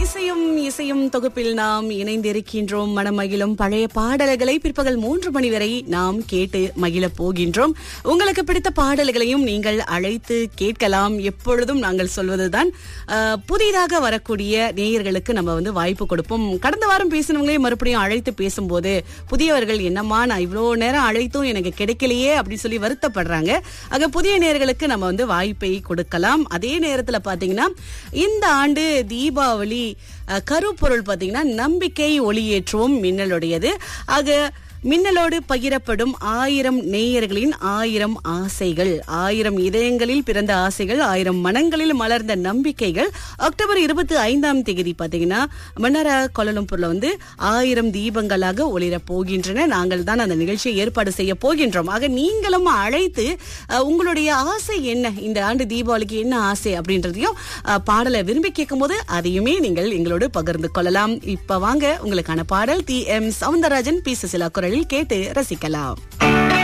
இசையும் இசையும் தொகுப்பில் நாம் இணைந்திருக்கின்றோம் மனமகிழும் பழைய பாடல்களை பிற்பகல் மூன்று மணி வரை நாம் கேட்டு மகிழப் போகின்றோம் உங்களுக்கு பிடித்த பாடல்களையும் நீங்கள் அழைத்து கேட்கலாம் எப்பொழுதும் நாங்கள் சொல்வதுதான் அஹ், புதிதாக வரக்கூடிய நேயர்களுக்கு நம்ம வந்து வாய்ப்பு கொடுப்போம் கடந்த வாரம் பேசினவங்களே மறுபடியும் அழைத்து பேசும்போது புதியவர்கள் என்னம்மா நான் இவ்வளோ நேரம் அழைத்தும் எனக்கு கிடைக்கலையே அப்படின்னு சொல்லி வருத்தப்படுறாங்க ஆக புதிய நேயர்களுக்கு நம்ம வந்து வாய்ப்பை கொடுக்கலாம் அதே நேரத்துல பாத்தீங்கன்னா இந்த ஆண்டு தீபாவளி அஹ், கருப்பொருள் பாத்தீங்கன்னா நம்பிக்கை ஒளியேற்றுவோம் மின்னலுடையது ஆக மின்னலோடு பகிரப்படும் ஆயிரம் நேயர்களின் ஆயிரம் ஆசைகள் ஆயிரம் இதயங்களில் பிறந்த ஆசைகள் ஆயிரம் மனங்களில் மலர்ந்த நம்பிக்கைகள் அக்டோபர் இருபத்தி ஐந்தாம் தேதி பாத்தீங்கன்னா மன்னரா கோலலம்பூர்ல வந்து ஆயிரம் தீபங்களாக ஒளிரப் போகின்றன நாங்கள் தான் அந்த நிகழ்ச்சியை ஏற்பாடு செய்ய போகின்றோம் ஆக நீங்களும் அழைத்து அஹ், உங்களுடைய ஆசை என்ன இந்த ஆண்டு தீபாவளிக்கு என்ன ஆசை அப்படின்றதையும் அஹ், பாடலை விரும்பி கேட்கும்போது அதையுமே நீங்கள் எங்களோடு பகிர்ந்து கொள்ளலாம் இப்ப வாங்க உங்களுக்கான பாடல் T M Soundararajan P Susheela குரலில் கேட்டு ரசிக்கலாம்